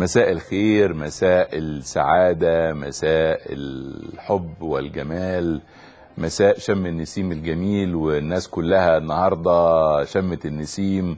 مساء الخير مساء السعادة مساء الحب والجمال مساء شم النسيم الجميل والناس كلها النهاردة شمت النسيم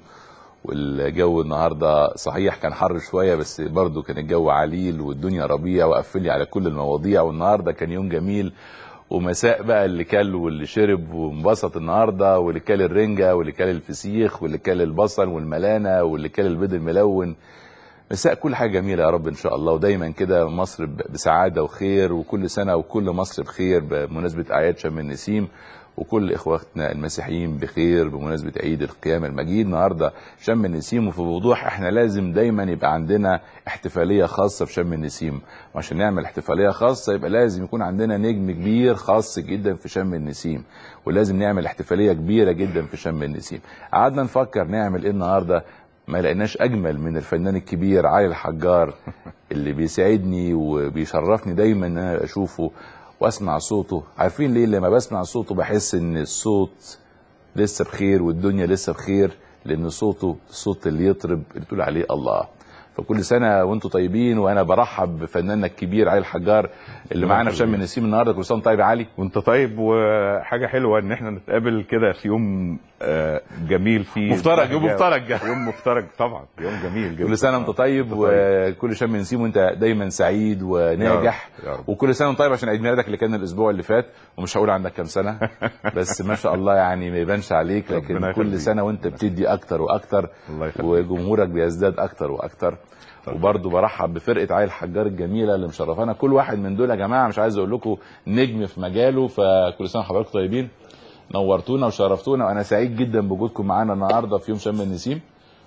والجو النهاردة صحيح كان حر شوية بس برضو كان الجو عليل والدنيا ربيع وقفلي على كل المواضيع والنهاردة كان يوم جميل ومساء بقى اللي كل واللي شرب وانبسط النهارده واللي كل الرنجه واللي كل الفسيخ واللي كل البصل والملانه واللي كل البيض الملون مساء كل حاجه جميله يا رب ان شاء الله ودايما كده مصر ب- بسعاده وخير وكل سنه وكل مصر بخير بمناسبه اعياد شم النسيم وكل اخواتنا المسيحيين بخير بمناسبه عيد القيامه المجيد النهارده شم النسيم وفي وضوح احنا لازم دايما يبقى عندنا احتفاليه خاصه في شم النسيم وعشان نعمل احتفاليه خاصه يبقى لازم يكون عندنا نجم كبير خاص جدا في شم النسيم ولازم نعمل احتفاليه كبيره جدا في شم النسيم قعدنا نفكر نعمل ايه النهارده ما لقيناش اجمل من الفنان الكبير علي الحجار اللي بيسعدني وبيشرفني دايما ان انا اشوفه واسمع صوته عارفين ليه لما بسمع صوته بحس ان الصوت لسه بخير والدنيا لسه بخير لان صوته الصوت اللي يطرب اللي تقول عليه الله فكل سنه وانتم طيبين وانا برحب بفناننا الكبير علي الحجار اللي معانا في شم النسيم النهارده كل سنه وأنت طيب يا علي وانت طيب وحاجه حلوه ان احنا نتقابل كده في يوم آه، جميل فيه مفترج، يوم مفترج. يوم مفترج طبعا يوم جميل جدا كل سنه وانت طيب وكل شم نسيم وانت دايما سعيد وناجح يا رب. وكل سنه وانت طيب عشان عيد ميلادك اللي كان الاسبوع اللي فات ومش هقول عندك كام سنه بس ما شاء الله يعني ما يبانش عليك لكن ربنا كل يخليك. سنه وانت بتدي اكتر واكتر الله يخليك. وجمهورك بيزداد اكتر واكتر وبرضه برحب بفرقه عيل الحجار الجميله اللي مشرفانا كل واحد من دول يا جماعه مش عايز اقول لكم نجم في مجاله فكل سنه وحضراتكم طيبين نورتونا وشرفتونا وانا سعيد جدا بوجودكم معانا النهارده في يوم شم النسيم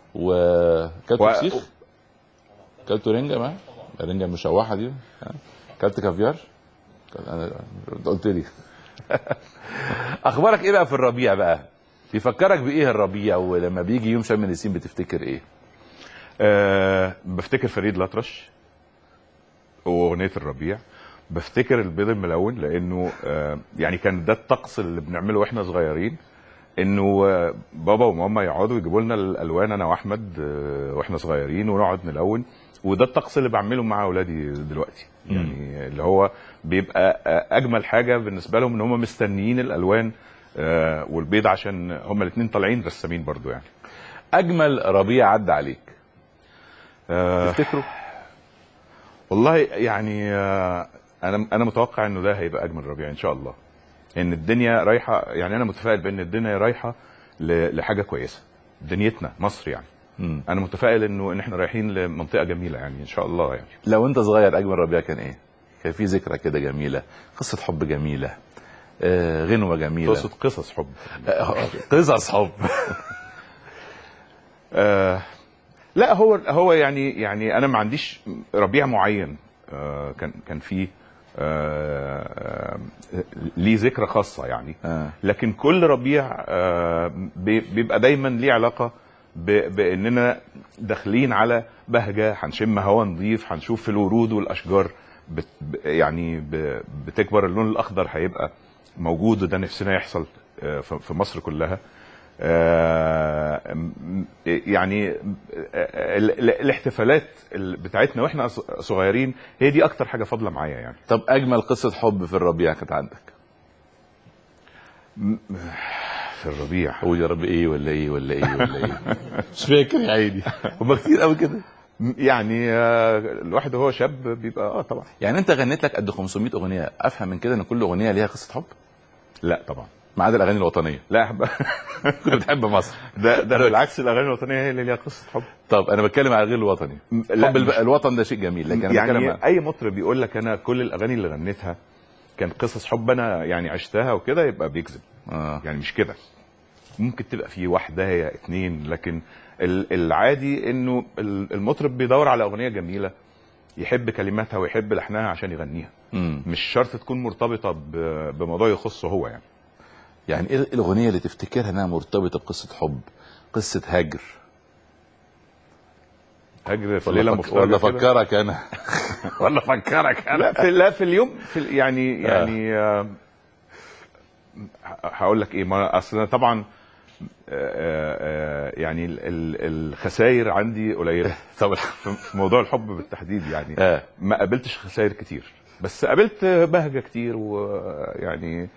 وكلتوا و- فسيخ كلتوا رنجه ما الرنجه المشوحه دي ها؟ كلت كافيار انا أنت قلت لي اخبارك ايه بقى في الربيع بقى بيفكرك بايه الربيع ولما بيجي يوم شم النسيم بتفتكر ايه أه بفتكر فريد الأطرش واغنيه الربيع بفتكر البيض الملون لانه آه، يعني كان ده الطقس اللي بنعمله واحنا صغيرين انه آه، بابا وماما يقعدوا يجيبوا لنا الالوان انا واحمد آه، واحنا صغيرين ونقعد نلون وده الطقس اللي بعمله مع اولادي دلوقتي يعني اللي هو بيبقى آه، اجمل حاجه بالنسبه لهم ان هم مستنيين الالوان آه، والبيض عشان هم الاثنين طالعين رسامين برضو يعني اجمل ربيع عدى عليك آه، تفتكره والله يعني آه، انا انا متوقع انه ده هيبقى اجمل ربيع ان شاء الله ان الدنيا رايحه يعني انا متفائل بان الدنيا رايحه ل- لحاجه كويسه دنيتنا مصر يعني مم. انا متفائل انه ان احنا رايحين لمنطقه جميله يعني ان شاء الله يعني لو انت صغير اجمل ربيع كان ايه كان في ذكرى كده جميله قصه حب جميله آه غنوه جميله تقصد قصص حب آه، قصص حب آه لا هو هو يعني يعني انا ما عنديش ربيع معين آه كان كان فيه آه آه ليه ذكرى خاصه يعني آه. لكن كل ربيع آه بي- بيبقى دايما ليه علاقه ب- باننا داخلين على بهجه هنشم هواء نظيف هنشوف الورود والاشجار بت ب- يعني ب- بتكبر اللون الاخضر هيبقى موجود وده نفسنا يحصل آه، في في مصر كلها آه، م- يعني آه، ال- ال- الاحتفالات ال- بتاعتنا واحنا ص- صغيرين هي دي اكتر حاجه فاضله معايا يعني طب اجمل قصه حب في الربيع كانت عندك في الربيع قول يا رب ايه ولا ايه ولا ايه ولا ايه مش فاكر يا عيني هما كتير قوي كده يعني آه، الواحد وهو شاب بيبقى اه طبعا يعني انت غنيت لك قد 500 اغنيه افهم من كده ان كل اغنيه ليها قصه حب لا طبعا ما عدا الاغاني الوطنيه لا أحب... كنت بتحب مصر ده ده بالعكس الاغاني الوطنيه هي اللي ليها قصه حب طب انا بتكلم على غير الوطني لا، حب الب... مش- الوطن ده شيء جميل لكن انا بتكلم يعني على- اي مطرب بيقول لك انا كل الاغاني اللي غنيتها كان قصص حب انا يعني عشتها وكده يبقى بيكذب آه. يعني مش كده ممكن تبقى في واحده هي اتنين لكن ال- العادي انه ال- المطرب بيدور على اغنيه جميله يحب كلماتها ويحب لحنها عشان يغنيها مم. مش شرط تكون مرتبطه ب- بموضوع يخصه هو يعني يعني ايه الاغنيه اللي تفتكرها انها مرتبطه بقصه حب قصه هجر هجر في ولا, ليله فك... مفترجه ولا كده. فكرك انا ولا فكرك انا لا في لا في اليوم في ال- يعني يعني آه، ه- هقول لك ايه ما اصل أنا طبعا آه، آه، يعني ال- ال- الخسائر عندي قليله طب في في موضوع الحب بالتحديد يعني آه. ما قابلتش خسائر كتير بس قابلت بهجه كتير ويعني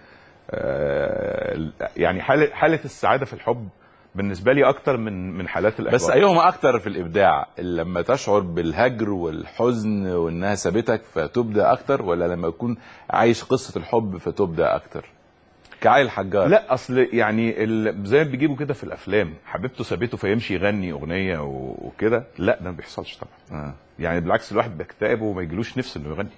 آه، يعني حاله حاله السعاده في الحب بالنسبه لي اكتر من من حالات الاحباط بس ايهما اكتر في الابداع لما تشعر بالهجر والحزن وانها سابتك فتبدع اكتر ولا لما يكون عايش قصه الحب فتبدع اكتر كعلي الحجار لا اصل يعني ال- زي ما بيجيبوا كده في الافلام حبيبته سابته فيمشي يغني اغنيه و- وكده لا ده ما بيحصلش طبعا آه. يعني بالعكس الواحد بيكتئب وما يجيلوش نفس انه يغني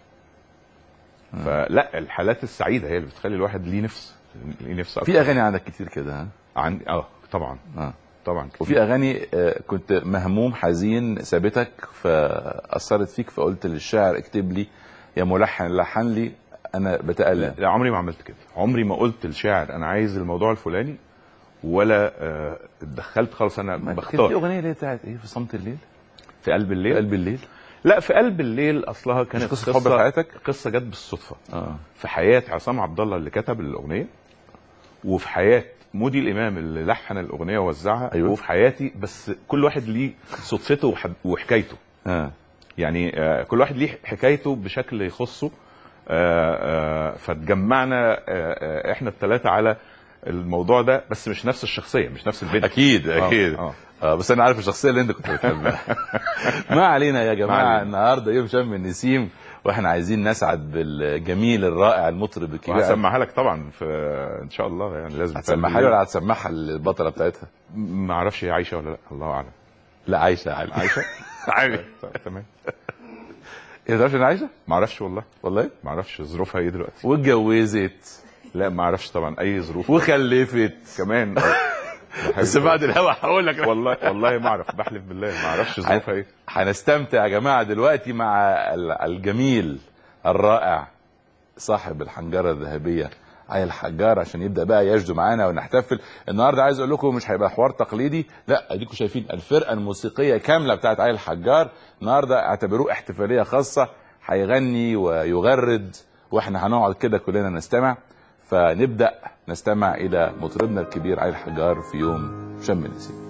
فلا الحالات السعيده هي اللي بتخلي الواحد ليه نفس ليه نفس في اغاني عندك كتير كده ها عندي اه طبعا آه. طبعا كتير. وفي اغاني آه، كنت مهموم حزين سابتك فاثرت فيك فقلت للشاعر اكتب لي يا ملحن لحن لي انا بتالم لا عمري ما عملت كده عمري ما قلت للشاعر انا عايز الموضوع الفلاني ولا آه، اتدخلت خالص انا كان في بختار اغنيه اللي هي بتاعت ايه في صمت الليل في قلب في الليل قلب الليل لا في قلب الليل اصلها كانت مش قصة حب في حياتك؟ قصه جت بالصدفه اه في حياه عصام عبد الله اللي كتب الاغنيه وفي حياه مودي الامام اللي لحن الاغنيه ووزعها أيوة. وفي حياتي بس كل واحد ليه صدفته وحد- وحكايته اه يعني آه، كل واحد ليه حكايته بشكل يخصه آه، آه، فتجمعنا آه، آه، احنا الثلاثه على الموضوع ده بس مش نفس الشخصيه مش نفس البنت اكيد آه، اكيد آه. اه بس انا عارف الشخصيه اللي انت كنت بتحبها ما علينا يا ما جماعه علينا. النهارده يوم شم النسيم واحنا عايزين نسعد بالجميل الرائع المطرب الكبير وهسمعها لك طبعا في ان شاء الله يعني لازم هتسمعها لي ولا هتسمعها البطله بتاعتها؟ ما اعرفش هي عايشه ولا لا الله اعلم لا عايشه عادي عايشه عادي طيب، تمام انت تعرفش انها عايشه؟ ما اعرفش والله والله ما اعرفش ظروفها ايه دلوقتي واتجوزت لا ما اعرفش طبعا اي ظروف وخلفت كمان بس بعد الهوا هقول لك والله والله ما اعرف بحلف بالله ما اعرفش ظروفها ايه هنستمتع يا جماعه دلوقتي مع ال- الجميل الرائع صاحب الحنجره الذهبيه علي الحجار عشان يبدا بقى يجدو معانا ونحتفل النهارده عايز اقول لكم مش هيبقى حوار تقليدي لا اديكم شايفين الفرقه الموسيقيه كامله بتاعت علي الحجار النهارده اعتبروه احتفاليه خاصه هيغني ويغرد واحنا هنقعد كده كلنا نستمع فنبدا نستمع الى مطربنا الكبير علي الحجار في يوم شم النسيم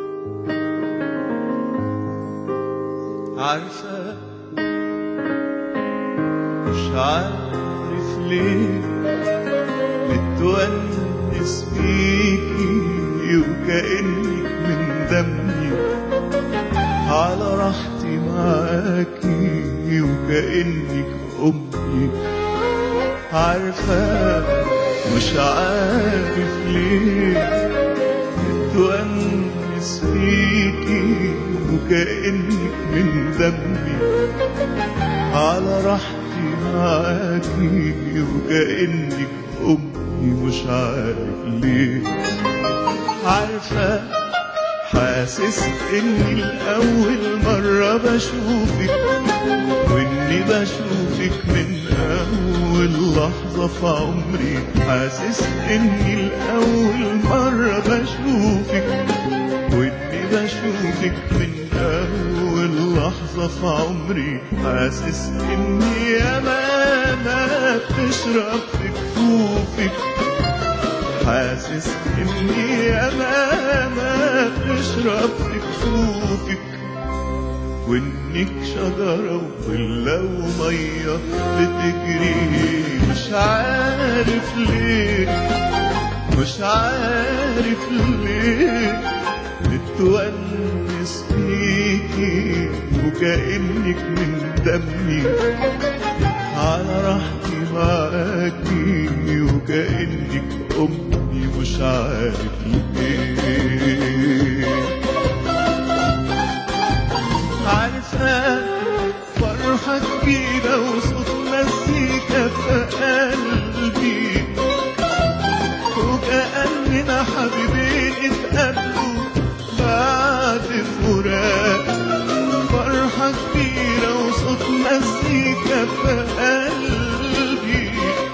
عارفة مش عارف ليه بتونس بيكي وكأنك من دمي على راحتي معاكي وكأنك أمي عارفة مش عارف ليه بتونس فيكي وكأنك من دمي على راحتي معاكي وكأنك أمي مش عارف ليه عارفة حاسس إني الأول مرة بشوفك وإني بشوفك من أول لحظة في عمري حاسس إني الأول مرة بشوفك وإني بشوفك من أول لحظة في عمري حاسس إني ياما ما بتشرب في كفوفك حاسس إني ياما ما بتشرب في كفوفك وإنك شجرة وظلة ومية بتجري مش عارف ليه مش عارف ليه بتونس بيكي وكأنك من دمي على راحتي معاكي وكأنك أمي مش عارف ليه عارفة فرحة جديدة وصوت مزيكا في قلبي وكأننا حبيبين اتقابلوا بعد فراق فرحة كبيرة وصوت مزيكا في قلبي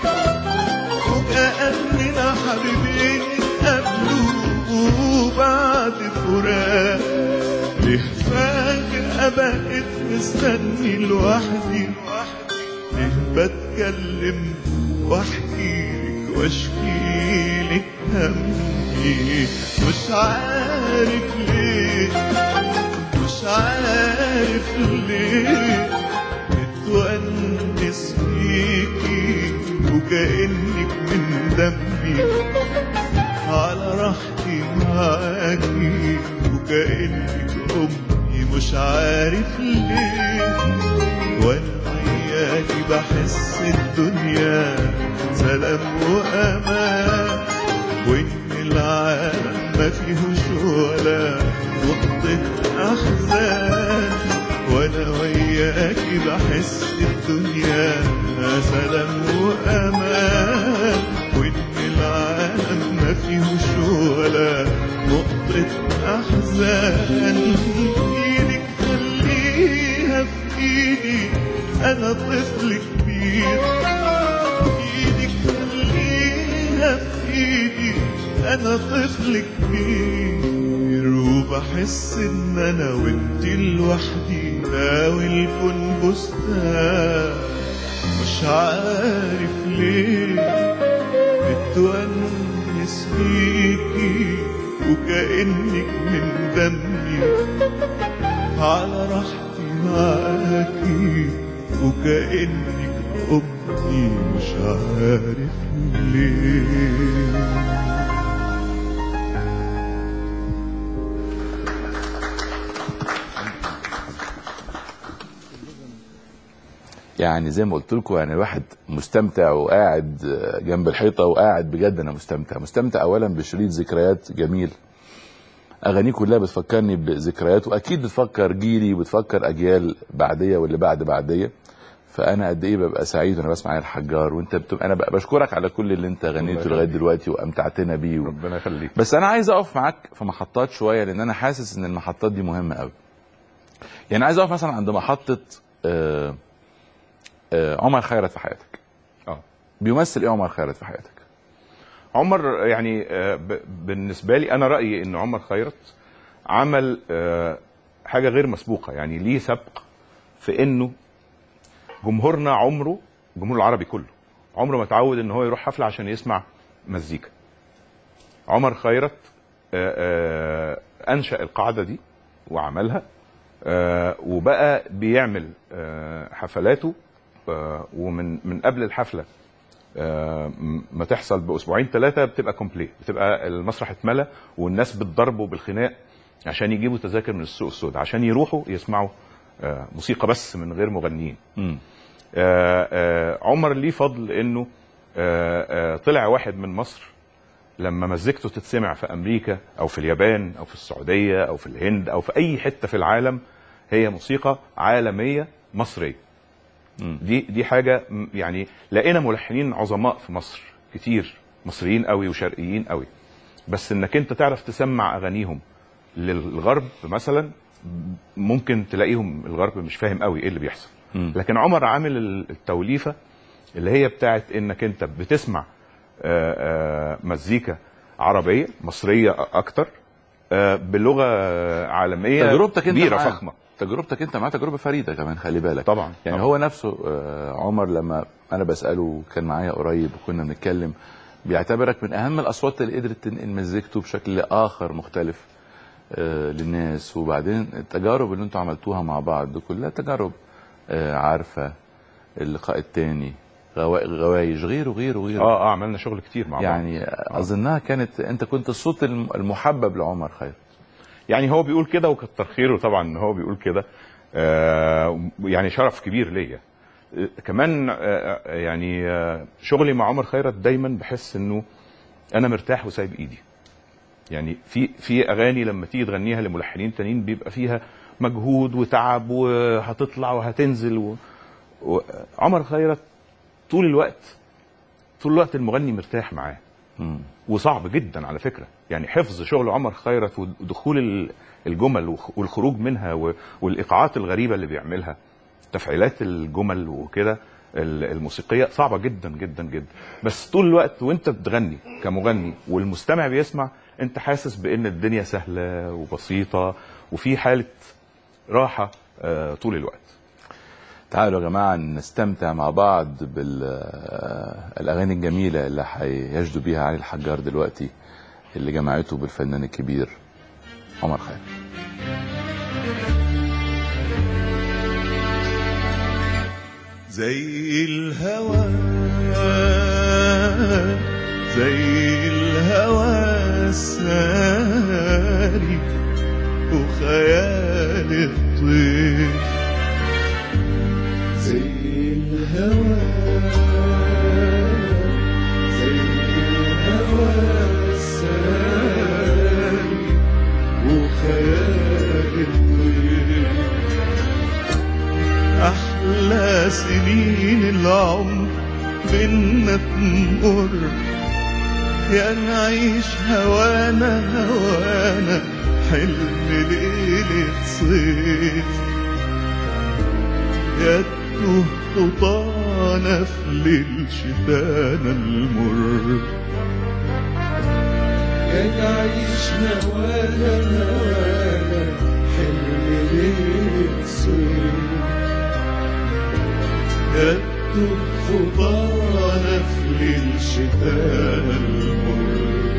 وكأننا حبيبين اتقابلوا بعد فراق ليه فجأة بقيت مستني لوحدي ليه بتكلم واحكي لك واشكي لك همي أمي مش عارف ليه مش عارف ليه بتونس فيكي وكأنك من دمي على راحتي معاكي وكأنك أمي مش عارف ليه وأنا وياكي بحس الدنيا سلام وأمان وإن العالم ما فيهوش ولا نقطة أحزان وأنا وياكي بحس الدنيا سلام وأمان وإن العالم ما فيهوش ولا نقطة أحزان إيدك خليها في إيدي أنا طفل كبير إيدك خليها في إيدي أنا طفل كبير وبحس إن أنا وأنت لوحدي ناوي الكون بستان مش عارف ليه بتونس فيكي وكأنك من دمي على راحتي معاكي وكأنك أمي مش عارف ليه يعني زي ما قلت لكم يعني الواحد مستمتع وقاعد جنب الحيطه وقاعد بجد انا مستمتع مستمتع اولا بشريط ذكريات جميل اغانيه كلها بتفكرني بذكريات واكيد بتفكر جيلي وبتفكر اجيال بعديه واللي بعد بعديه فانا قد ايه ببقى سعيد وانا بسمع علي الحجار وانت بتبقى انا بقى بشكرك على كل اللي انت غنيته الله لغايه يخليك. دلوقتي وامتعتنا بيه و... ربنا يخليك بس انا عايز اقف معاك في محطات شويه لان انا حاسس ان المحطات دي مهمه قوي يعني عايز اقف مثلا عند محطه آه آه عمر خيرت في حياتك اه بيمثل ايه عمر خيرت في حياتك عمر يعني آه، ب- بالنسبه لي انا رايي ان عمر خيرت عمل آه، حاجه غير مسبوقه يعني ليه سبق في انه جمهورنا عمره الجمهور العربي كله عمره ما اتعود ان هو يروح حفله عشان يسمع مزيكا عمر خيرت آه، آه، انشا القاعده دي وعملها آه، وبقى بيعمل آه، حفلاته آه، ومن من قبل الحفله آه، م- ما تحصل باسبوعين ثلاثه بتبقى كومبليت بتبقى المسرح اتملى والناس بتضرب وبالخناق عشان يجيبوا تذاكر من السوق السوداء عشان يروحوا يسمعوا آه، موسيقى بس من غير مغنيين امم آه، آه، عمر ليه فضل انه آه، آه، طلع واحد من مصر لما مزيكته تتسمع في امريكا او في اليابان او في السعوديه او في الهند او في اي حته في العالم هي موسيقى عالميه مصريه مم. دي دي حاجه م- يعني لقينا ملحنين عظماء في مصر كتير مصريين قوي وشرقيين قوي بس انك انت تعرف تسمع اغانيهم للغرب مثلا ممكن تلاقيهم الغرب مش فاهم قوي ايه اللي بيحصل مم. لكن عمر عامل ال- التوليفه اللي هي بتاعت انك انت بتسمع آه، آه، مزيكا عربيه مصريه اكتر آه، بلغه عالميه تجربتك انت كبيره معاه. فخمه تجربتك انت معاه تجربه فريده كمان خلي بالك طبعا يعني طبعاً. هو نفسه آه، عمر لما انا بساله كان معايا قريب وكنا بنتكلم بيعتبرك من اهم الاصوات اللي قدرت تنقل مزيكته بشكل اخر مختلف آه، للناس وبعدين التجارب اللي انتوا عملتوها مع بعض دي كلها تجارب آه، عارفه اللقاء التاني غوا- غوايش غيره غيره غيره اه اه عملنا شغل كتير مع بعض يعني اظنها كانت انت كنت الصوت الم- المحبب لعمر خير يعني هو بيقول كده وكتر خيره طبعا ان هو بيقول كده آه يعني شرف كبير ليا آه، كمان آه يعني آه شغلي مع عمر خيرت دايما بحس انه انا مرتاح وسايب ايدي يعني في في اغاني لما تيجي تغنيها لملحنين تانيين بيبقى فيها مجهود وتعب وهتطلع وهتنزل و... و... عمر خيرت طول الوقت طول الوقت المغني مرتاح معاه مم. وصعب جدا على فكره يعني حفظ شغل عمر خيرت ودخول ال- الجمل وخ- والخروج منها و- والايقاعات الغريبه اللي بيعملها تفعيلات الجمل وكده ال- الموسيقيه صعبه جدا جدا جدا بس طول الوقت وانت بتغني كمغني والمستمع بيسمع انت حاسس بان الدنيا سهله وبسيطه وفي حاله راحه آه، طول الوقت تعالوا يا جماعة نستمتع مع بعض بالأغاني الجميلة اللي هيجدوا بيها علي الحجار دلوقتي اللي جمعته بالفنان الكبير عمر خيرت زي الهوى زي الهوى الساري وخيال الطير زي الهوى زي الهوى الساري وخيال الطير أحلى سنين العمر بينا تمر يا نعيش هوانا هوانا حلم ليلة صيف يا تتوه خطانا في ليل شتانا المر يا نعيش هوانا هوانا حلم ليلة صيف يبدو خطانا في ليل شتانا المر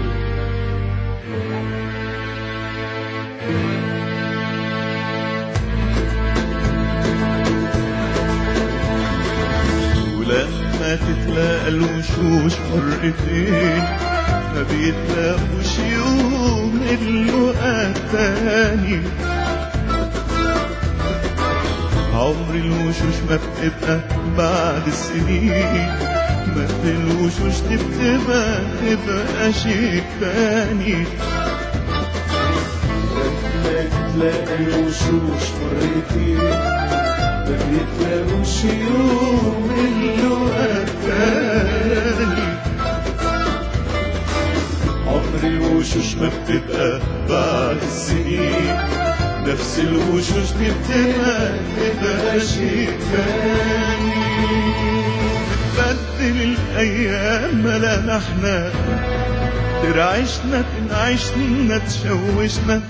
ولما تتلاقى الوشوش مرتين ما بيتلاقوش يوم اللقاء التاني عمر الوشوش ما بتبقى بعد السنين ما في الوشوش تبقى تبقى شيء تاني لما تلاقي الوشوش مرتين ما بيتلاقوش يوم اللقاء التاني عمر الوشوش ما بتبقى بعد السنين نفس الوشوش دي بتبقى تبقى شيء تاني بدل الأيام ملامحنا ترعشنا تنعشنا تشوشنا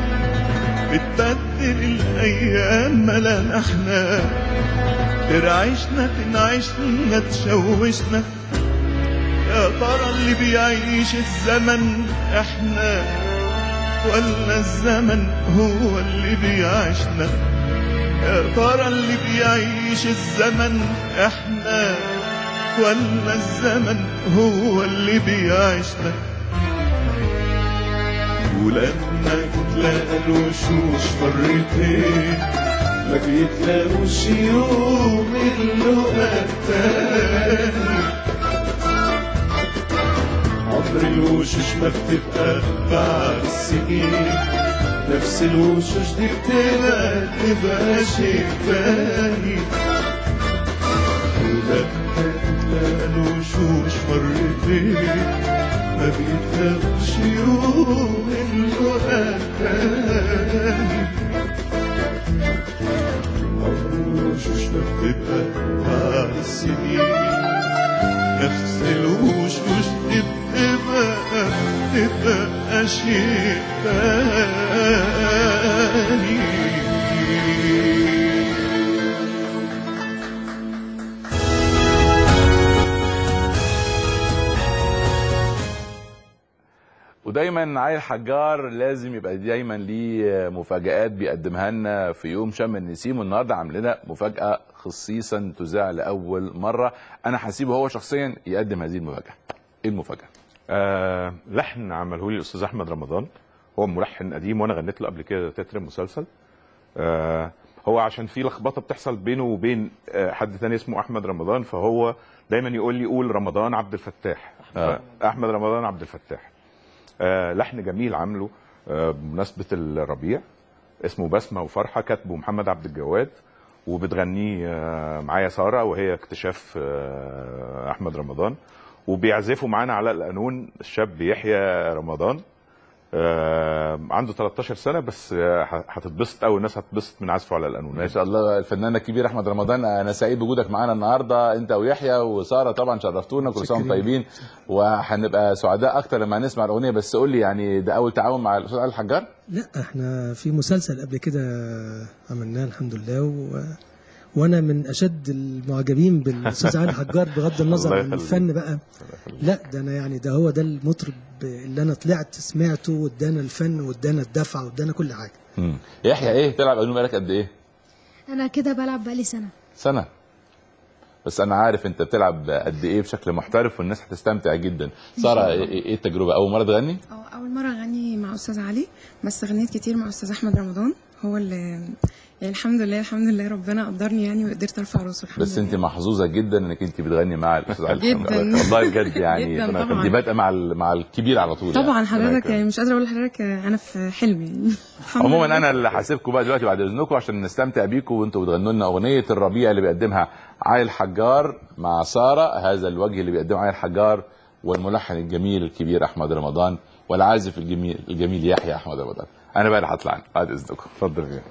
بتبدل الأيام ملامحنا ترعشنا تنعشنا تشوشنا يا ترى اللي بيعيش الزمن احنا ولا الزمن هو اللي بيعيشنا يا ترى اللي بيعيش الزمن احنا ولا الزمن هو اللي بيعيشنا ولما تتلاقى الوشوش مرتين ما بيتلاقوش يوم اللقاء التاني عمر الوشوش ما بتبقى بعد السنين نفس الوشوش دي بتبقى تبقى شيء تاني ولما تتلاقى الوشوش مرتين ما بيتلاقوش يوم اللقاء التاني عمر الوشوش ما بتبقى بعد السنين نفس الوشوش تبقى تبقى شيء تاني ودايما عيل حجار لازم يبقى دايما ليه مفاجآت بيقدمها لنا في يوم شم النسيم والنهارده عامل لنا مفاجأة خصيصا تذاع لأول مرة أنا هسيبه هو شخصيا يقدم هذه المفاجأة إيه المفاجأة؟ آه لحن عمله لي الاستاذ احمد رمضان هو ملحن قديم وانا غنيت له قبل كده تتر مسلسل آه هو عشان في لخبطه بتحصل بينه وبين آه حد تاني اسمه احمد رمضان فهو دايما يقول لي قول رمضان عبد الفتاح آه. احمد رمضان عبد الفتاح آه لحن جميل عامله آه بمناسبه الربيع اسمه بسمه وفرحه كاتبه محمد عبد الجواد وبتغنيه آه معايا ساره وهي اكتشاف آه احمد رمضان وبيعزفوا معانا علاء القانون الشاب يحيى رمضان آه عنده 13 سنه بس آه، ه- هتتبسط قوي الناس هتتبسط من عزفه على القانون ما شاء الله الفنان الكبير احمد رمضان انا سعيد بوجودك معانا النهارده انت ويحيى وساره طبعا شرفتونا كل سنه وانتم شكراً. طيبين وهنبقى سعداء اكتر لما نسمع الاغنيه بس قول لي يعني ده اول تعاون مع الاستاذ علي الحجار لا احنا في مسلسل قبل كده عملناه الحمد لله و... وانا من اشد المعجبين بالاستاذ علي حجار بغض النظر الله عن يخليك. الفن بقى لا ده انا يعني ده هو ده المطرب اللي انا طلعت سمعته وادانا الفن وادانا الدفع وادانا كل حاجه مم. يحيى ايه بتلعب قانون بقالك قد ايه انا كده بلعب بقالي سنه سنه بس انا عارف انت بتلعب قد ايه بشكل محترف والناس هتستمتع جدا ساره ايه إيه التجربه اول مره تغني أو أول مرة أغني مع أستاذ علي بس غنيت كتير مع أستاذ أحمد رمضان هو اللي يعني الحمد لله الحمد لله ربنا قدرني يعني وقدرت أرفع راسه الحمد بس لله انت محظوظه جدا انك انت بتغني مع الاستاذ علي جداً. محمد. والله بجد يعني جداً أنا طبعاً. دي بادئه مع ال- مع الكبير على طول طبعا يعني. حضرتك ربنا يعني مش قادرة أقول لحضرتك أنا في حلم يعني الحمد عموما لله. انا اللي هسيبكم بقى دلوقتي بعد اذنكم عشان نستمتع بيكم وانتوا بتغنوا لنا اغنيه الربيع اللي بيقدمها علي الحجار مع ساره هذا الوجه اللي بيقدمه علي الحجار والملحن الجميل الكبير احمد رمضان والعازف الجميل الجميل يحيى احمد رمضان انا بقى اللي هطلع بعد اذنكم اتفضل فيها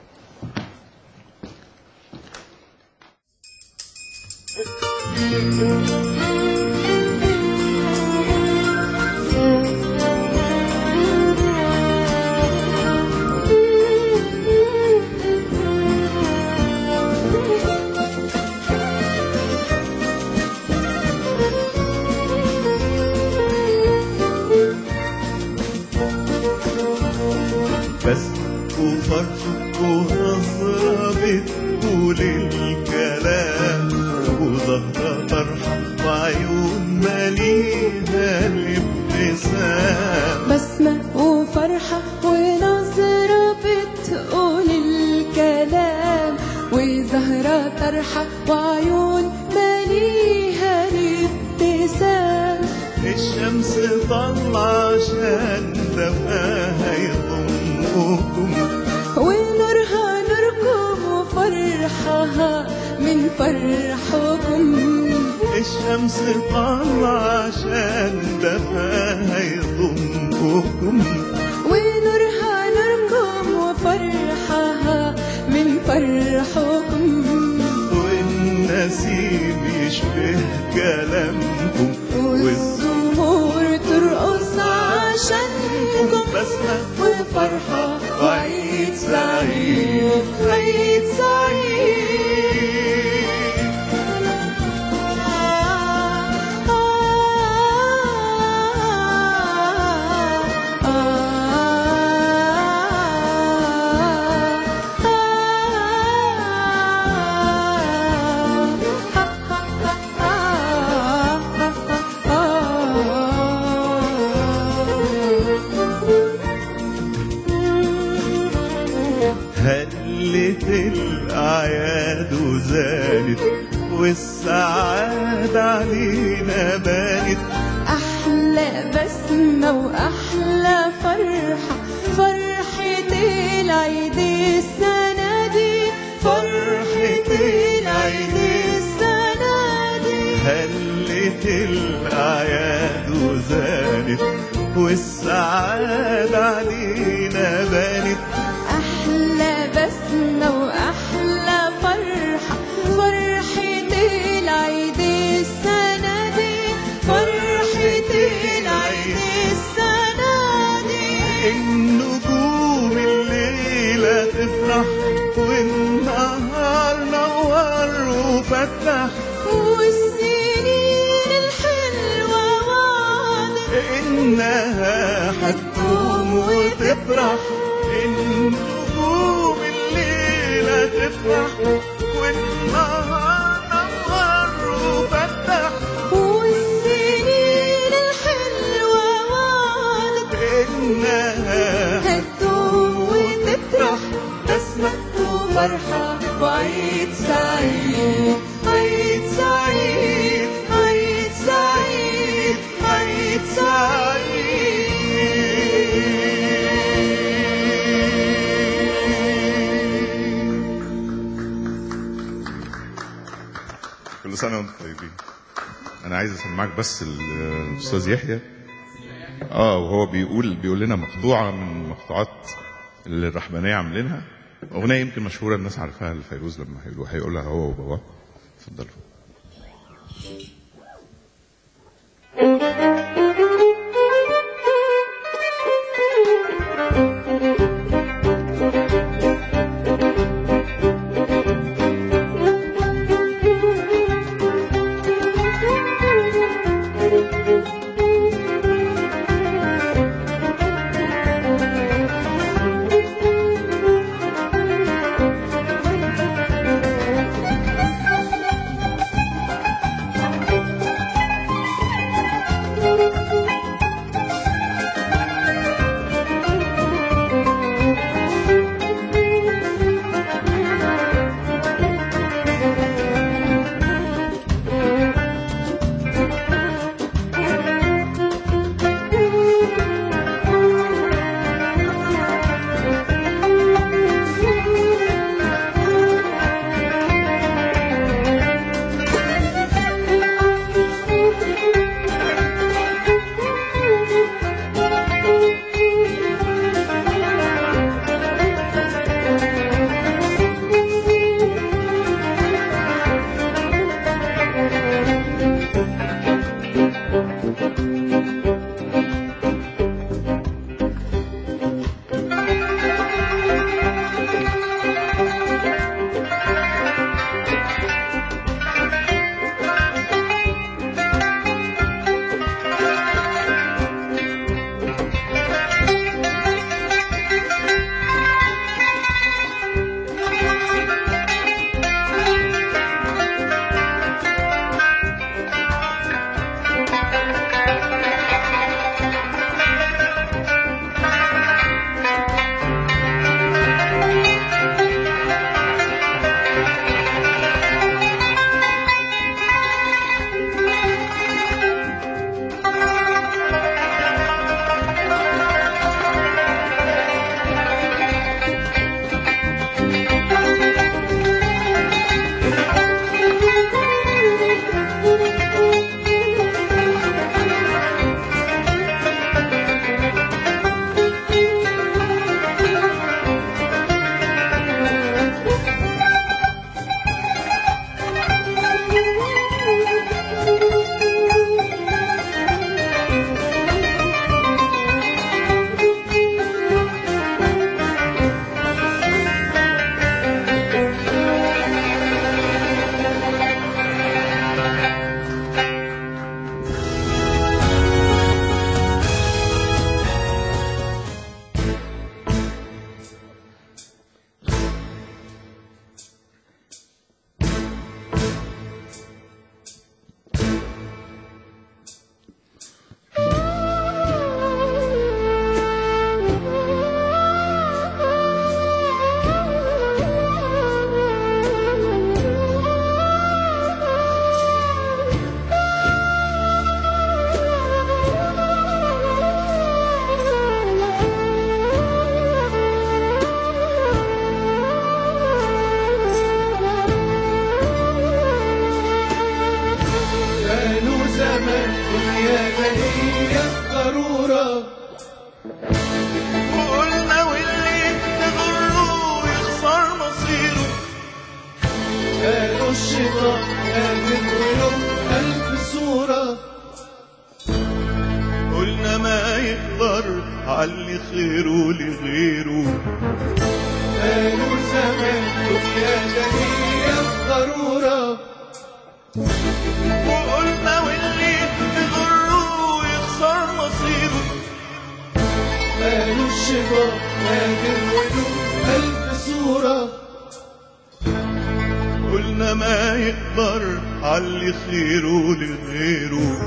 بس وفرشك ونظرة بتقول الكلام وظهرة فرحة وعيون مليها الابتسام بسمة وفرحة ونظرة بتقول الكلام وزهرة طرحة وعيون مليها الابتسام الشمس طلع عشان دفاها يضمكم ونورها نوركم وفرحها من فرحكم الشمس طلع عشان دفاها يضمكم ونورها نوركم وفرحها من فرحكم والنسيم يشبه كلامكم والزهور ترقص عشانكم بسمة وفرحة وعيد سعيد عيد سعيد هلت الأعياد وزادت والسعادة علينا بانت أحلى بسمة وأحلى فرحة فرحة العيد السنة دي فرحة العيد السنة دي هلت الأعياد وزادت والسعادة علينا بانت أحلى بسمة وأحلى فرحة فرحة العيد السنة دي فرحة العيد السنة دي النجوم الليلة تفرح والنهار نور وفتح والسنين الحلوة وعدت إنها هتقوم وتفرح النجوم الليلة تفرح والنهار نور وفتح والسنين الحلوة وعدت إنها هتدوم وتفرح بسمة وفرحة وعيد سعيد عيد سعيد عيد سعيد عيد سعيد كل سنه وانتم طيبين انا عايز اسمعك بس ال- الاستاذ يحيى اه وهو بيقول بيقول لنا مقطوعه من المقطوعات اللي الرحمانيه عاملينها اغنيه يمكن مشهوره الناس عارفاها لفيروز لما هيقولوا هيقولها هو وباباه اتفضلوا كانوا زمان دنيا هي ضرورة وقلنا واللي تغره يخسر مصيره قالوا الشيطان قادر وله ألف صورة قلنا ما يقدر علي خيره لغيره قالوا زمان دنيا هي ضرورة وقلنا واللي تغره يخسر مصيره قالوا الشيطان قادر وله ألف صورة قلنا ما يقدر علي خيره لغيره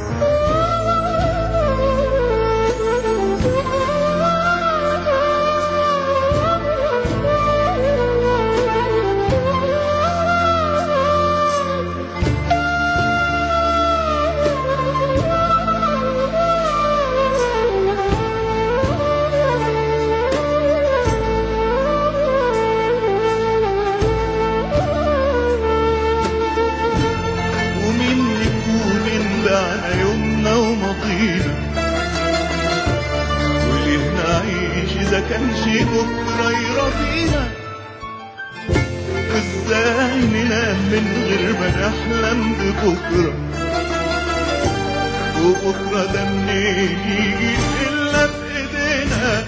ومين نكون بعنا يومنا وماضينا وليه نعيش إذا كان شي بكرة يرضينا وازاي ننام من غير ما نحلم ببكرة وبكرة ده منين يجي إلا بإيدينا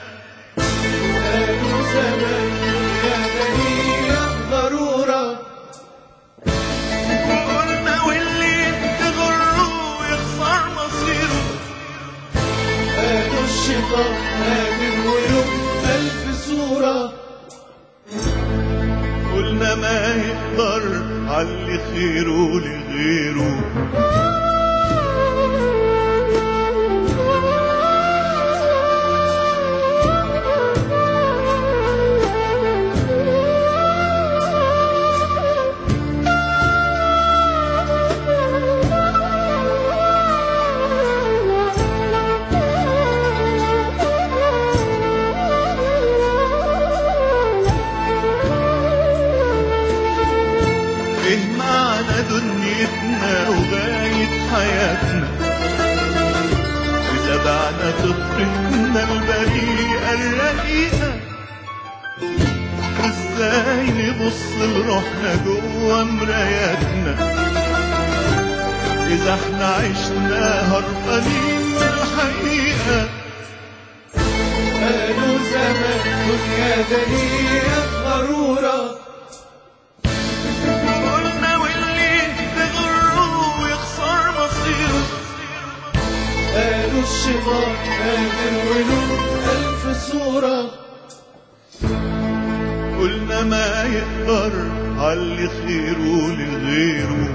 قالوا زمان يا هي ضرورة وقلنا واللي تغره يخسر مصيره قالوا الشيطان قادر وله ألف صورة قلنا ما يقدر علي خيره لغيره ايه معنى دنيتنا وغاية حياتنا وتبعنا فطرتنا البريئة الرقيقة ازاي نبص لروحنا جوا مراياتنا إذا احنا عشنا هربانين من الحقيقة قالوا زمان دنيا دنيا غرورة قلنا واللي تغره ويخسر مصيره قالوا الشيطان قادر وله ألف صورة قلنا ما يقدر علي خيره لغيره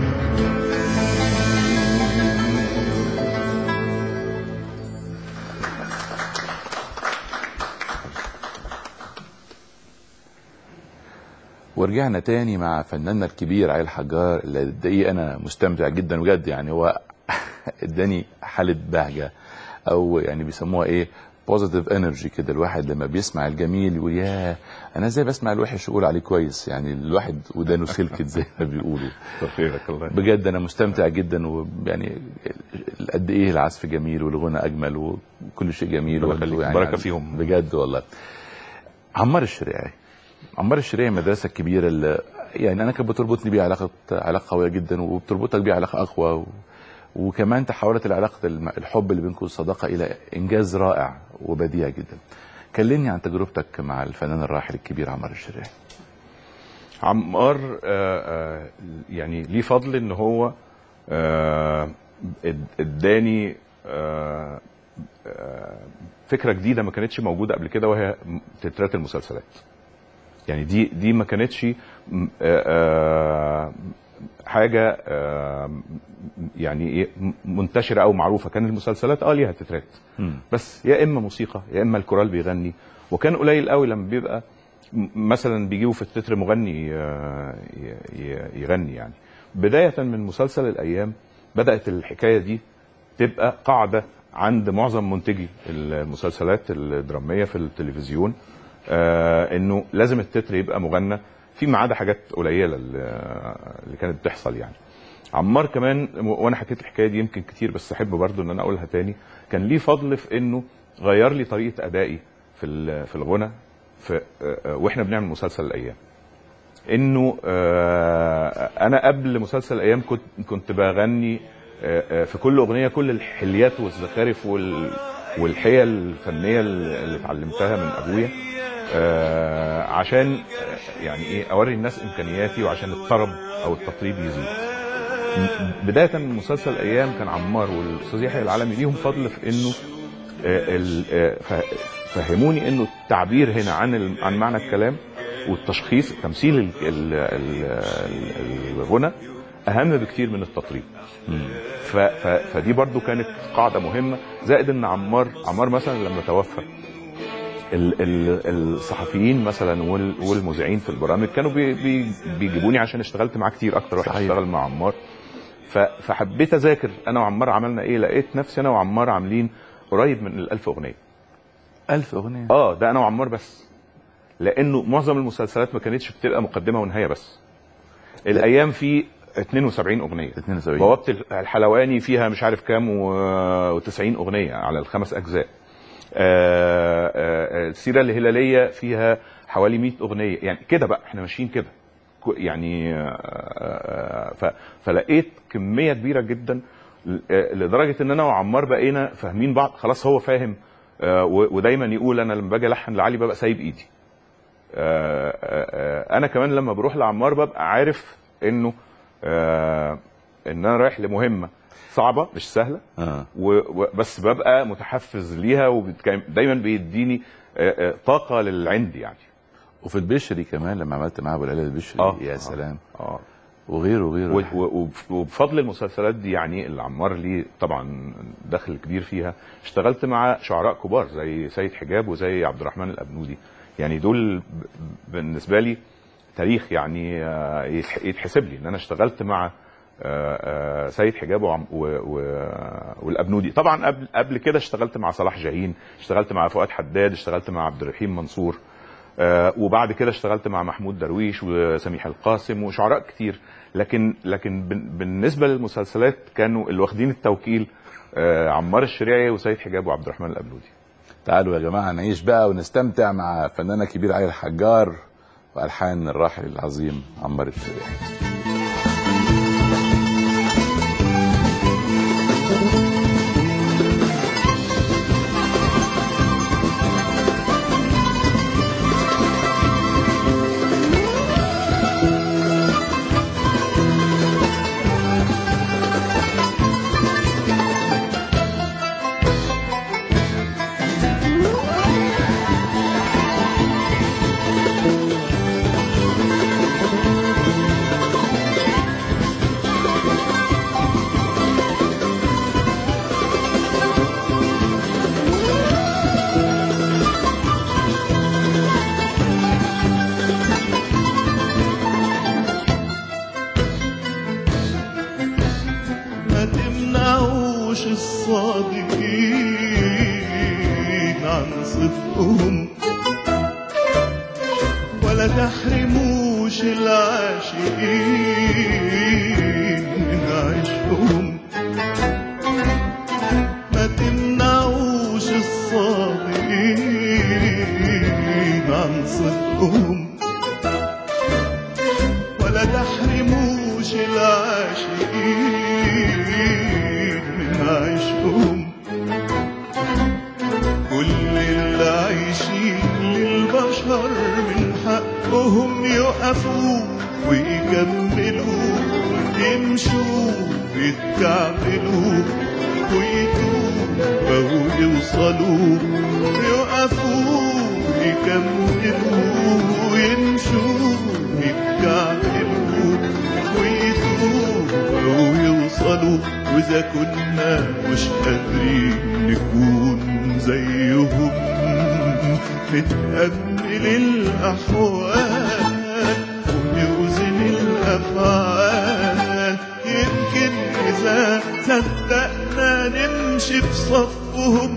ورجعنا تاني مع فناننا الكبير علي الحجار اللي قد ايه انا مستمتع جدا بجد يعني هو اداني حاله بهجه او يعني بيسموها ايه بوزيتيف انرجي كده الواحد لما بيسمع الجميل يقول ياه انا ازاي بسمع الوحش واقول عليه كويس يعني الواحد ودانه سلكت زي ما بيقولوا خيرك الله بجد انا مستمتع جدا ويعني قد ايه العزف جميل والغنى اجمل وكل شيء جميل الله وانتوا يخليك. بركة فيهم. بجد والله عمار الشريعي عمار الشريعي المدرسه الكبيره اللي يعني انا كانت بتربطني بيها علاقه علاقه قويه جدا وبتربطك بيها علاقه اقوى و... وكمان تحولت العلاقه الم- الحب اللي بينكم الصداقه الى انجاز رائع وبديع جدا كلمني عن تجربتك مع الفنان الراحل الكبير عمار الشريعي عمار آه، آه، يعني ليه فضل ان هو آه، اد- اداني آه، آه، فكره جديده ما كانتش موجوده قبل كده وهي م- تترات المسلسلات يعني دي دي ما كانتش م- آه، آه، حاجه آه، م- يعني ايه م- منتشره او معروفه كان المسلسلات اه ليها تترات بس يا اما موسيقى يا اما الكورال بيغني وكان قليل قوي لما بيبقى م- مثلا بيجيبوا في التتر مغني آه، ي- ي- يغني يعني بدايه من مسلسل الايام بدات الحكايه دي تبقى قاعده عند معظم منتجي المسلسلات الدراميه في التلفزيون آه انه لازم التتر يبقى مغنى فيما عدا حاجات قليله اللي اللي كانت بتحصل يعني عمار كمان وانا حكيت الحكايه دي يمكن كتير بس احب برضو ان انا اقولها تاني كان ليه فضل في انه غير لي طريقه ادائي في ال- في الغنى في آه، آه، واحنا بنعمل مسلسل الايام انه آه، انا قبل مسلسل الايام كنت كنت بغني آه، آه، في كل اغنيه كل الحليات والزخارف وال والحيل الفنيه اللي اتعلمتها من ابويا آه، عشان آه، يعني ايه اوري الناس امكانياتي وعشان الطرب او التطريب يزيد م- بدايه من مسلسل الايام كان عمار والاستاذ يحيى العالمي ليهم فضل في انه آه، ال- آه، ف- فهموني انه التعبير هنا عن ال- عن معنى الكلام والتشخيص تمثيل ال- ال- ال- ال- الغنى اهم بكتير من التطريب ف- ف- فدي برضو كانت قاعده مهمه زائد ان عمار عمار مثلا لما توفى ال- ال- الصحفيين مثلا وال- والمذيعين في البرامج كانوا بي بي بيجيبوني عشان اشتغلت معاه كتير اكتر واحد صحيح. اشتغل مع عمار ف- فحبيت اذاكر انا وعمار عملنا ايه لقيت نفسي انا وعمار عاملين قريب من الألف اغنيه ألف أغنية اه ده انا وعمار بس لانه معظم المسلسلات ما كانتش بتبقى مقدمه ونهايه بس الايام في 72 اغنيه 72 بوابه الحلواني فيها مش عارف كام و90 اغنيه على الخمس اجزاء آه، آه، السيره الهلاليه فيها حوالي 100 اغنيه يعني كده بقى احنا ماشيين كده كو- يعني آه، آه، ف- فلقيت كميه كبيره جدا ل- آه، لدرجه ان انا وعمار بقينا فاهمين بعض خلاص هو فاهم آه، و- ودايما يقول انا لما باجي الحن لعلي ببقى سايب ايدي آه، آه، آه، انا كمان لما بروح لعمار ببقى عارف انه آه، ان انا رايح لمهمه صعبه مش سهله آه. و- و- بس ببقى متحفز ليها ودايما بيديني آه، آه، طاقه للعند يعني وفي البشري كمان لما عملت معاه ابو العلا البشري آه، يا آه. سلام اه وغيره وغيره و- و- وب- وبفضل المسلسلات دي يعني اللي عمار ليه طبعا دخل كبير فيها اشتغلت مع شعراء كبار زي سيد حجاب وزي عبد الرحمن الابنودي يعني دول ب- بالنسبه لي تاريخ يعني آه، يتح- يتحسب لي ان انا اشتغلت مع آه، آه، سيد حجاب وعم- و- و- والابنودي طبعا قبل قبل كده اشتغلت مع صلاح جاهين اشتغلت مع فؤاد حداد اشتغلت مع عبد الرحيم منصور آه، وبعد كده اشتغلت مع محمود درويش وسميح القاسم وشعراء كتير لكن لكن بن- بالنسبه للمسلسلات كانوا اللي واخدين التوكيل آه، عمار الشريعي وسيد حجاب وعبد الرحمن الابنودي تعالوا يا جماعه نعيش بقى ونستمتع مع فنانه كبير علي الحجار والحان الراحل العظيم عمار الشريعي ما تمنعوش الصادقين عن صدقهم ولا تحرموش العاشقين من عشقهم ما تمنعوش الصادقين عن صدقهم ولا تحرموش العاشقين من عشقهم كل اللي عايشين للبشر من حقهم يقفوا ويكملوا يمشوا يتكعبلوا ويتوبوا ويوصلوا يقفوا يكملوا ويمشوا يتكعبلوا ويتوبوا ويوصلوا وإذا كنا مش قادرين نكون زيهم نتأمل الأحوال ونوزن الأفعال يمكن إذا صدقنا نمشي في صفهم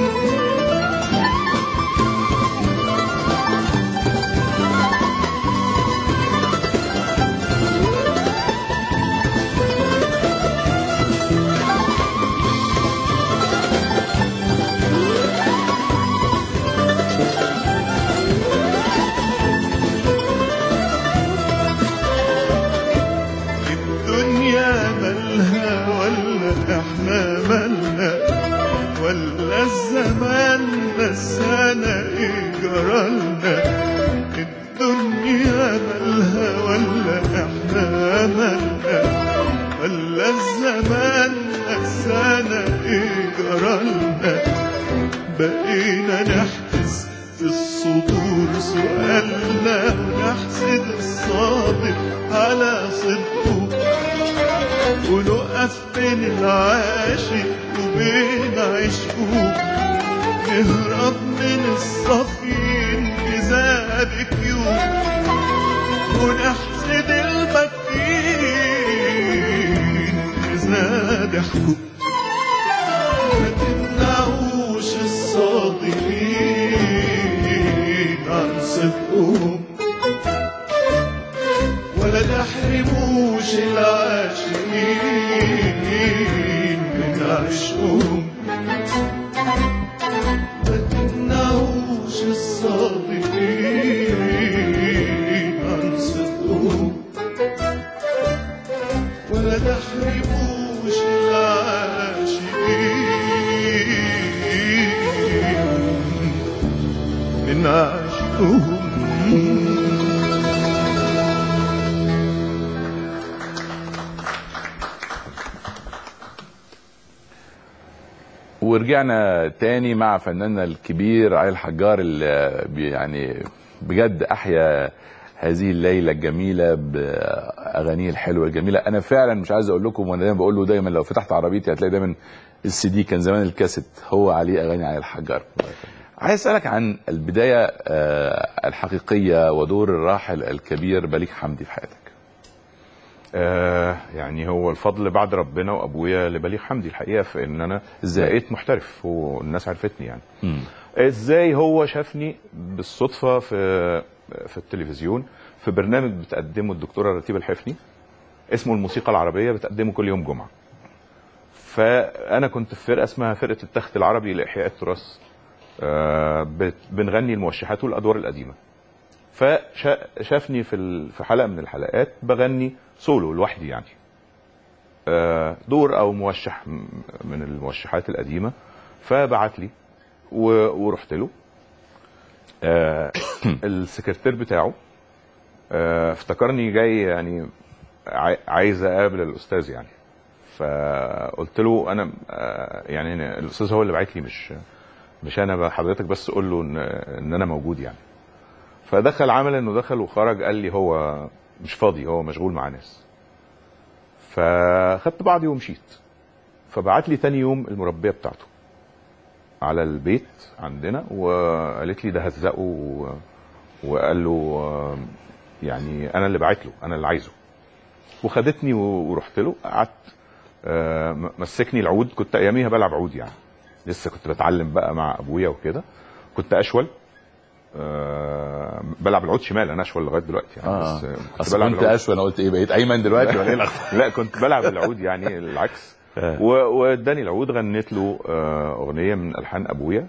الدنيا مالها ولا احنا مالنا ولا الزمان نسانا ايه جرالنا الدنيا مالها ولا احنا مالنا ولا الزمان نسانا ايه جرالنا بقينا نحجز في الصدور سؤالنا ونحسد الصادق على صدقه ونقف بين العاشق وبين عشقه نهرب من الصفين بزاد كيوب ونحسد البكين بزاد حكوم ما تمنعوش الصادقين عن صدقهم ولا تحرموش العاشقين من عشقهم ما تمنعوش الصادقين عن صدقهم ولا تحرموش العاشقين من عشقهم ورجعنا تاني مع فناننا الكبير علي الحجار اللي بي- يعني بجد احيا هذه الليله الجميله باغانيه الحلوه الجميله انا فعلا مش عايز اقول لكم وانا دايما بقول له دايما لو فتحت عربيتي هتلاقي دايما السي دي كان زمان الكاسيت هو عليه اغاني علي الحجار عايز اسالك عن البدايه آه، الحقيقيه ودور الراحل الكبير بليغ حمدي في حياتك آه يعني هو الفضل بعد ربنا وابويا لبليغ حمدي الحقيقه في ان انا إزاي؟ بقيت محترف والناس عرفتني يعني مم. ازاي هو شافني بالصدفه في في التلفزيون في برنامج بتقدمه الدكتوره رتيبه الحفني اسمه الموسيقى العربيه بتقدمه كل يوم جمعه فانا كنت في فرقه اسمها فرقه التخت العربي لاحياء التراث آه، بت- بنغني الموشحات والادوار القديمه فشافني في ال- في حلقه من الحلقات بغني سولو لوحدي يعني آه، دور او موشح م- من الموشحات القديمه فبعت لي و- ورحت له آه، السكرتير بتاعه آه، افتكرني جاي يعني عاي- عايز اقابل الاستاذ يعني فقلت له انا آه، يعني أنا- الاستاذ هو اللي بعت لي مش مش انا بقى حضرتك بس قول له ان ان انا موجود يعني فدخل عمل انه دخل وخرج قال لي هو مش فاضي هو مشغول مع ناس فخدت بعضي ومشيت فبعت لي تاني يوم المربيه بتاعته على البيت عندنا وقالت لي ده هزقه و... وقال له آه، يعني انا اللي بعت له انا اللي عايزه وخدتني و- ورحت له قعدت آه، م- مسكني العود كنت اياميها بلعب عود يعني لسه كنت بتعلم بقى مع ابويا وكده كنت اشول آه، بلعب العود شمال انا اشول لغايه دلوقتي يعني اه بس كنت اصل بلعب كنت العود اشوى انا قلت ايه بقيت ايمن دلوقتي ولا ايه الأخ- لا كنت بلعب العود يعني العكس آه. و- واداني العود غنيت له آه، اغنيه من الحان ابويا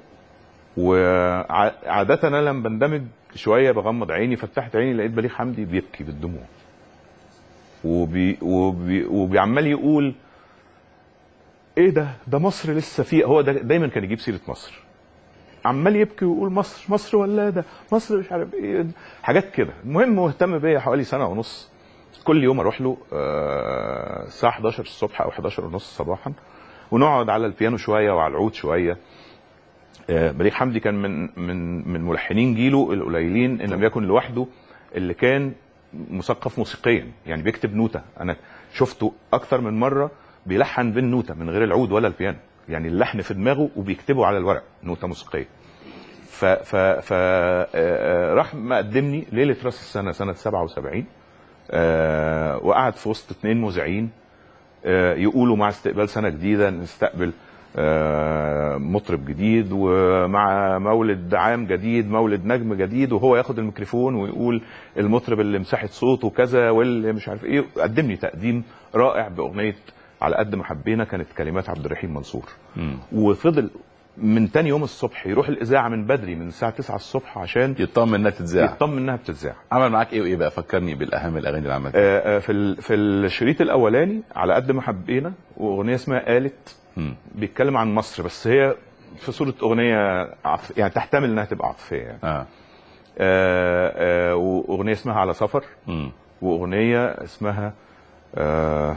وعاده انا لما بندمج شويه بغمض عيني فتحت عيني لقيت بليغ حمدي بيبكي بالدموع وبي وبي وبيعمال يقول ايه ده ده مصر لسه فيه هو ده دايما كان يجيب سيره مصر عمال يبكي ويقول مصر مصر ولاده مصر مش عارف ايه حاجات كده المهم هو اهتم بيا حوالي سنه ونص كل يوم اروح له آه، الساعه 11 الصبح او 11 ونص صباحا ونقعد على البيانو شويه وعلى العود شويه آه، بليغ حمدي كان من من من ملحنين جيله القليلين ان لم يكن لوحده اللي كان مثقف موسيقيا يعني بيكتب نوته انا شفته اكتر من مره بيلحن بالنوته من غير العود ولا البيانو يعني اللحن في دماغه وبيكتبه على الورق نوته موسيقيه ف ف ف آه، آه، راح مقدمني ليله راس السنه سنه 77 آه، وقعد في وسط اثنين مذيعين آه، يقولوا مع استقبال سنه جديده نستقبل آه، مطرب جديد ومع مولد عام جديد مولد نجم جديد وهو ياخد الميكروفون ويقول المطرب اللي مساحه صوته كذا واللي مش عارف ايه قدم لي تقديم رائع باغنيه على قد ما حبينا كانت كلمات عبد الرحيم منصور مم. وفضل من تاني يوم الصبح يروح الاذاعه من بدري من الساعه 9 الصبح عشان يطمن انها تتذاع يطمن انها بتتذاع عمل معاك ايه وايه بقى فكرني بالاهم الاغاني اللي عملتها آه، آه، في ال- في الشريط الاولاني على قد ما حبينا واغنيه اسمها قالت مم. بيتكلم عن مصر بس هي في صوره اغنيه عطف يعني تحتمل انها تبقى عاطفيه يعني اه آه، آه، واغنيه اسمها على سفر مم. واغنيه اسمها آه،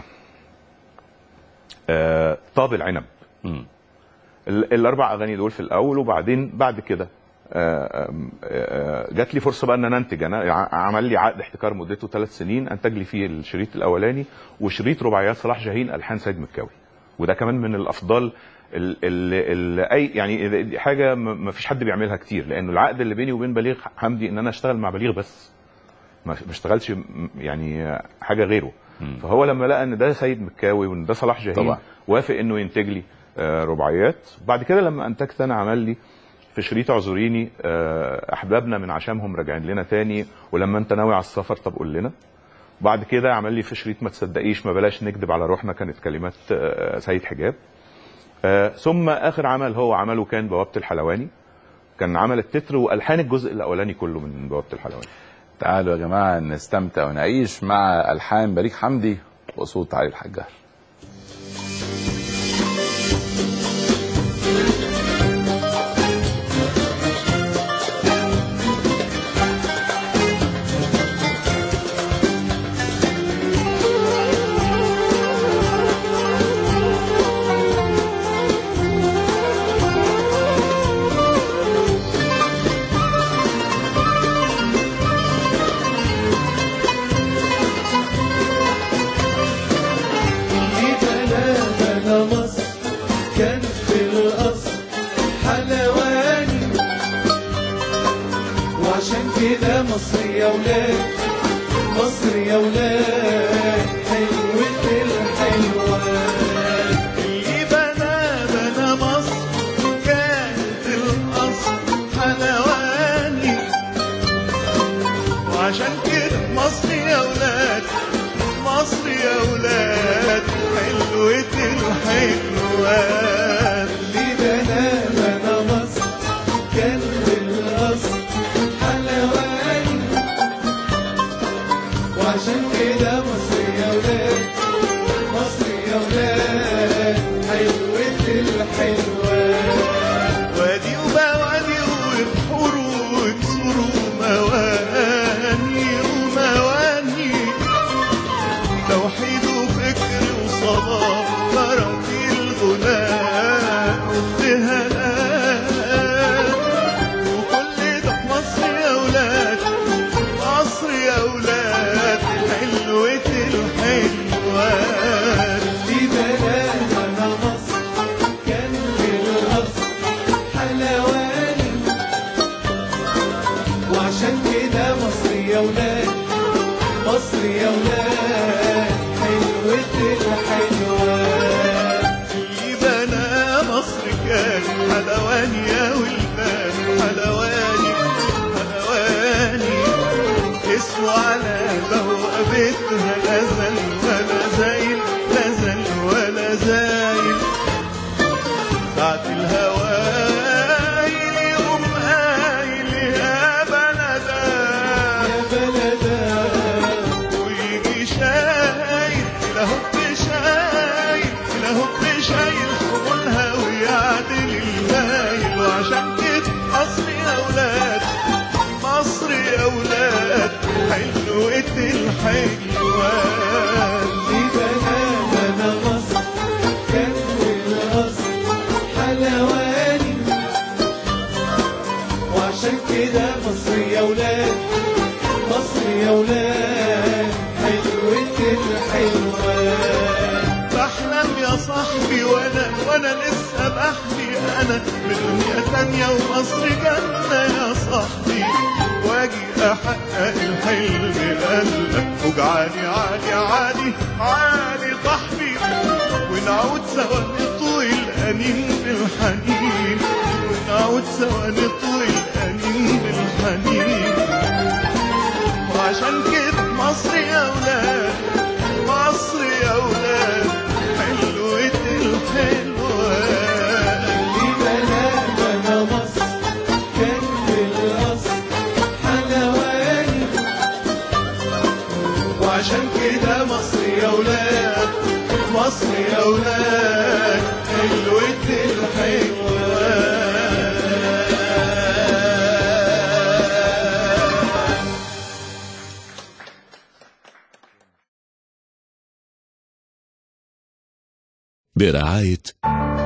آه، طاب العنب مم. ال- الاربع اغاني دول في الاول وبعدين بعد كده آه، آم، آه، جات لي فرصه بقى ان انا انتج انا ع- عمل لي عقد احتكار مدته ثلاث سنين انتج لي فيه الشريط الاولاني وشريط رباعيات صلاح جاهين الحان سيد مكاوي وده كمان من الافضل ال ال ال اي يعني دي حاجه ما فيش حد بيعملها كتير لانه العقد اللي بيني وبين بليغ حمدي ان انا اشتغل مع بليغ بس ما ما اشتغلش م- يعني حاجه غيره مم. فهو لما لقى ان ده سيد مكاوي وان ده صلاح جاهين طبعا. وافق انه ينتج لي آه، رباعيات بعد كده لما انتجت انا عمل لي في شريط اعذريني آه، احبابنا من عشامهم راجعين لنا تاني ولما انت ناوي على السفر طب قول لنا بعد كده عمل لي في شريط ما تصدقيش ما بلاش نكذب على روحنا كانت كلمات آه، سيد حجاب آه، ثم اخر عمل هو عمله كان بوابه الحلواني كان عمل التتر والحان الجزء الاولاني كله من بوابه الحلواني تعالوا يا جماعه نستمتع ونعيش مع الحان بليغ حمدي وصوت علي الحجار بلا بلا مصر كان في القصر حلواني وعشان كده مصر يا ولاد مصر يا ولاد حلوة الحلوان اللي بنى بنى مصر كانت القصر حلواني وعشان كده مصر يا ولاد مصر يا ولاد حلوة الحلوان اللي بنى بنى مصر كان بالقصر حلواني وعشان كده الحلوة وادي وبوادي وبحور وكسور ومواني ومواني توحيد وفكر وصلاة ترتيل غناء وابتهالات وكل ده في مصر يا ولاد مصر يا ولاد حلوة الحلوات دي بلادنا مصر كان بالأصل حلواني وعشان كده مصر يا ولاد مصر يا ولاد حلوة الحلوات اللي بنى مصر كان حلواني يا ولدان حلواني حلواني اسمه على بوابتها لا زال ولا زايل لا زال ولا زايل ساعة الهوايل يقوم قايل يا بلدا يا بلدا ويجي شايل لا هب شايل لا هب شايل حمولها ويعدل المايل وعشان كده مصر يا ولاد مصر يا ولاد حلوة الحلوات دي بلادنا مصر كان بالأصل حلواني وعشان كده مصر يا ولاد مصر يا ولاد حلوة الحلوات بحلم يا صاحبي وانا وانا لسه بحكي انا بدنيا تانية ومصر جنة يا صاحبي واجي احقق الحلم قلبك وجعاني عادي عادي عادي صاحبي ونعود سوا نطوي الانين بالحنين ونعود سوا نطوي الانين بالحنين وعشان كده مصر يا ولاد مصر يا ولاد حلوة الحلوات دي بلادنا مصر كان بالأصل حلواني وعشان كده مصر يا ولاد مصر يا ولاد حلوة الحلوات برعاية